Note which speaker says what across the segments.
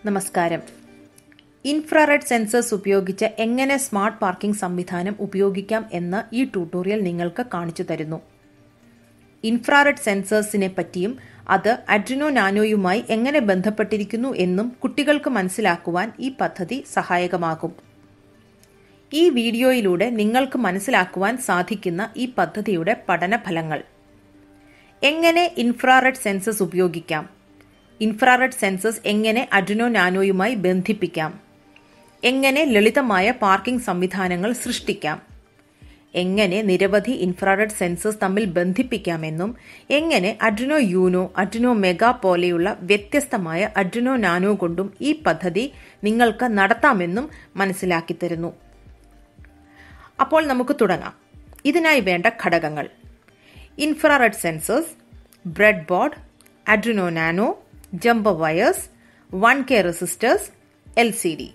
Speaker 1: നമസ്കാരം infrared sensors ഉപയോഗിച്ച് എങ്ങനെ സ്മാർട്ട് പാർക്കിംഗ് സംവിധാനം ഉപയോഗിക്കാം എന്ന് ഈ ട്യൂട്ടോറിയൽ നിങ്ങൾക്ക് കാണിച്ചു തരുന്നു ഇൻഫ്രാറെഡ് സെൻസേഴ്സിനെ പറ്റിയും അത് അഡ്രിനോ നാനോയുമായി എങ്ങനെ ബന്ധപ്പെട്ടിരിക്കുന്നു എന്നും കുട്ടികൾക്ക് മനസ്സിലാക്കുവാൻ ഈ പദ്ധതി സഹായകമാകും ഈ വീഡിയോയിലൂടെ നിങ്ങൾക്ക് മനസ്സിലാക്കുവാൻ സാധിക്കുന്ന ഈ പദ്ധതിയുടെ പഠനഫലങ്ങൾ എങ്ങനെ ഇൻഫ്രാറെഡ് സെൻസസ് ഉപയോഗിക്കാം ഇൻഫ്രാറെഡ് സെൻസസ് എങ്ങനെ അഡ്രിനോ നാനോയുമായി ബന്ധിപ്പിക്കാം എങ്ങനെ ലളിതമായ പാർക്കിംഗ് സംവിധാനങ്ങൾ സൃഷ്ടിക്കാം എങ്ങനെ നിരവധി ഇൻഫ്രാറെഡ് സെൻസേഴ്സ് തമ്മിൽ ബന്ധിപ്പിക്കാമെന്നും എങ്ങനെ അഡ്രിനോ യൂനോ അഡ്രിനോ മെഗാ പോലെയുള്ള വ്യത്യസ്തമായ അഡ്രിനോ നാനോ കൊണ്ടും ഈ പദ്ധതി നിങ്ങൾക്ക് നടത്താമെന്നും മനസ്സിലാക്കി തരുന്നു അപ്പോൾ നമുക്ക് തുടങ്ങാം ഇതിനായി വേണ്ട ഘടകങ്ങൾ ഇൻഫ്രാറെഡ് സെൻസേഴ്സ് ബ്രെഡ് ബോർഡ് അഡ്രിനോ nano jumper wires one K resistors L C D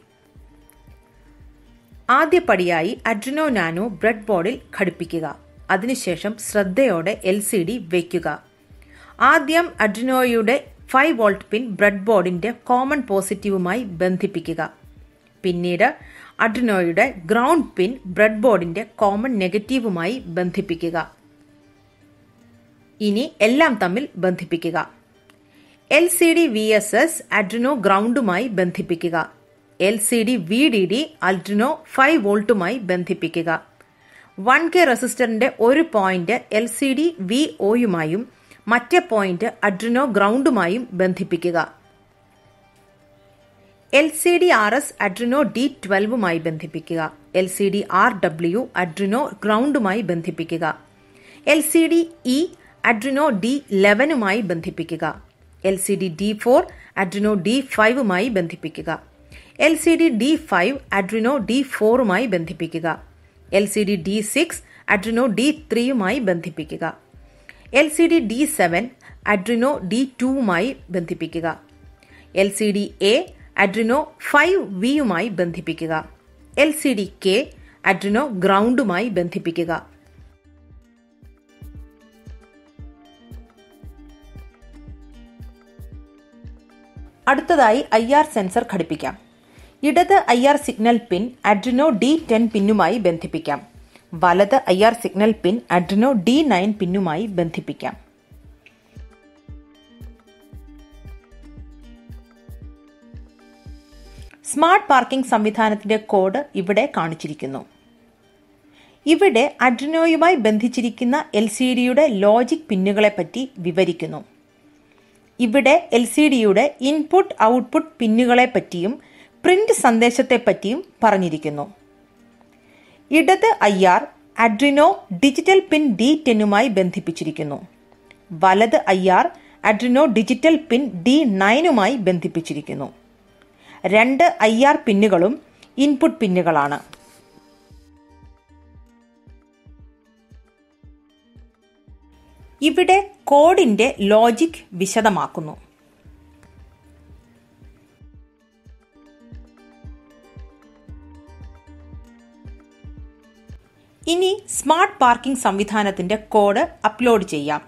Speaker 1: ആദ്യപടിയായി അഡ്രിനോ നാനോ ബ്രെഡ് ബോർഡിൽ ഘടിപ്പിക്കുക അതിനുശേഷം ശ്രദ്ധയോടെ എൽ സി ഡി വയ്ക്കുക ആദ്യം അഡ്രിനോയുടെ ഫൈവ് വോൾട്ട് പിൻ ബ്രെഡ് ബോർഡിന്റെ കോമൺ പോസിറ്റീവുമായി ബന്ധിപ്പിക്കുക പിന്നീട് അഡ്രിനോയുടെ ഗ്രൗണ്ട് പിൻ ബ്രെഡ് ബോർഡിന്റെ കോമൺ നെഗറ്റീവുമായി ബന്ധിപ്പിക്കുക ഇനി എല്ലാം തമ്മിൽ ബന്ധിപ്പിക്കുക L C D V S S അഡ്രിനോ ഗ്രൗണ്ടുമായി ബന്ധിപ്പിക്കുക L C D V D D Arduino five വോൾട്ടുമായി ബന്ധിപ്പിക്കുക വൺ കെ റെസിസ്റ്ററിന്റെ ഒരു point L C D V ഒയുമായും മറ്റേ പോയിന്റ് അഡ്രിനോ ഗ്രൗണ്ടുമായും ബന്ധിപ്പിക്കുക L C D R S അഡ്രിനോ ഡി ട്വൽവുമായി ബന്ധിപ്പിക്കുക L C D R W അഡ്രിനോ ഗ്രൗണ്ടുമായി ബന്ധിപ്പിക്കുക എൽ സി ഡി ഇ അഡ്രിനോ ഡി ലെവനുമായി ബന്ധിപ്പിക്കുക L C D D four അഡ്രിനോ ഡി ഫൈവുമായി ബന്ധിപ്പിക്കുക L C D D five അഡ്രിനോ ഡി ഫോറുമായി ബന്ധിപ്പിക്കുക L C D D six അഡ്രിനോ ഡി ത്രീയുമായി ബന്ധിപ്പിക്കുക L C D D seven അഡ്രിനോ ഡി ടുവുമായി ബന്ധിപ്പിക്കുക എൽ സി ഡി എ അഡ്രിനോ ഫൈവ് വിയുമായി ബന്ധിപ്പിക്കുക എൽ സി ഡി കെ അഡ്രിനോ ഗ്രൗണ്ടുമായി ബന്ധിപ്പിക്കുക അടുത്തതായി ഐ ആർ സെൻസർ ഘടിപ്പിക്കാം ഇടത് ഐ ആർ സിഗ്നൽ പിൻ അഡ്രിനോ ഡി ടെൻ പിന്നുമായി ബന്ധിപ്പിക്കാം വലത് ഐ ആർ സിഗ്നൽ പിൻ അഡ്രിനോ ഡി നയൻ പിന്നുമായി ബന്ധിപ്പിക്കാം സ്മാർട്ട് പാർക്കിംഗ് സംവിധാനത്തിന്റെ കോഡ് ഇവിടെ കാണിച്ചിരിക്കുന്നു ഇവിടെ അഡ്രിനോയുമായി ബന്ധിച്ചിരിക്കുന്ന എൽ സി ഡിയുടെ ലോജിക് പിന്നുകളെപ്പറ്റി വിവരിക്കുന്നു ഇവിടെ എൽ സി ഡിയുടെ ഇൻപുട്ട് ഔട്ട്പുട്ട് പിന്നുകളെ പറ്റിയും പ്രിന്റ് സന്ദേശത്തെപ്പറ്റിയും പറഞ്ഞിരിക്കുന്നു ഇടത് ഐ ആർ അഡ്രിനോ ഡിജിറ്റൽ പിൻ ഡി ടെന്നുമായി ബന്ധിപ്പിച്ചിരിക്കുന്നു വലത് ഐ ആർ അഡ്രിനോ ഡിജിറ്റൽ പിൻ ഡി നയനുമായി ബന്ധിപ്പിച്ചിരിക്കുന്നു രണ്ട് ഐ ആർ പിന്നുകളും ഇൻപുട്ട് പിന്നുകളാണ് ഇവിടെ കോഡിന്റെ ലോജിക് വിശദമാക്കുന്നു ഇനി സ്മാർട്ട് പാർക്കിംഗ് സംവിധാനത്തിന്റെ കോഡ് അപ്ലോഡ് ചെയ്യാം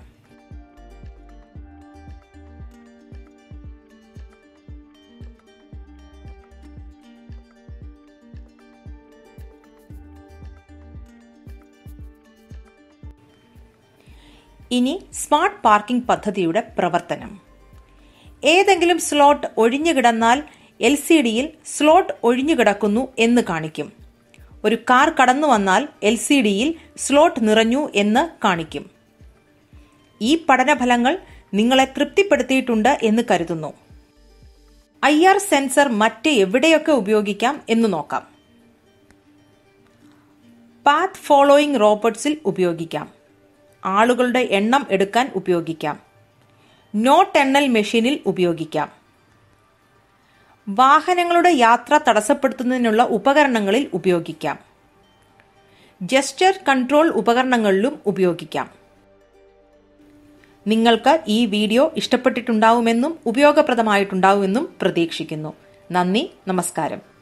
Speaker 1: ഇനി സ്മാർട്ട് പാർക്കിംഗ് പദ്ധതിയുടെ പ്രവർത്തനം ഏതെങ്കിലും സ്ലോട്ട് ഒഴിഞ്ഞുകിടന്നാൽ എൽ സി ഡിയിൽ സ്ലോട്ട് ഒഴിഞ്ഞുകിടക്കുന്നു എന്ന് കാണിക്കും ഒരു കാർ കടന്നു വന്നാൽ എൽ സി ഡിയിൽ സ്ലോട്ട് നിറഞ്ഞു എന്ന് കാണിക്കും ഈ പഠനഫലങ്ങൾ നിങ്ങളെ തൃപ്തിപ്പെടുത്തിയിട്ടുണ്ട് എന്ന് കരുതുന്നു ഐ ആർ സെൻസർ മറ്റ് എവിടെയൊക്കെ ഉപയോഗിക്കാം എന്ന് നോക്കാം പാത്ത് ഫോളോയിങ് റോബോട്ട്സിൽ ഉപയോഗിക്കാം ആളുകളുടെ എണ്ണം എടുക്കാൻ ഉപയോഗിക്കാം നോട്ട് എണ്ണൽ മെഷീനിൽ ഉപയോഗിക്കാം വാഹനങ്ങളുടെ യാത്ര തടസ്സപ്പെടുത്തുന്നതിനുള്ള ഉപകരണങ്ങളിൽ ഉപയോഗിക്കാം ജസ്റ്റർ കൺട്രോൾ ഉപകരണങ്ങളിലും ഉപയോഗിക്കാം നിങ്ങൾക്ക് ഈ വീഡിയോ ഇഷ്ടപ്പെട്ടിട്ടുണ്ടാവുമെന്നും ഉപയോഗപ്രദമായിട്ടുണ്ടാവുമെന്നും പ്രതീക്ഷിക്കുന്നു നന്ദി നമസ്കാരം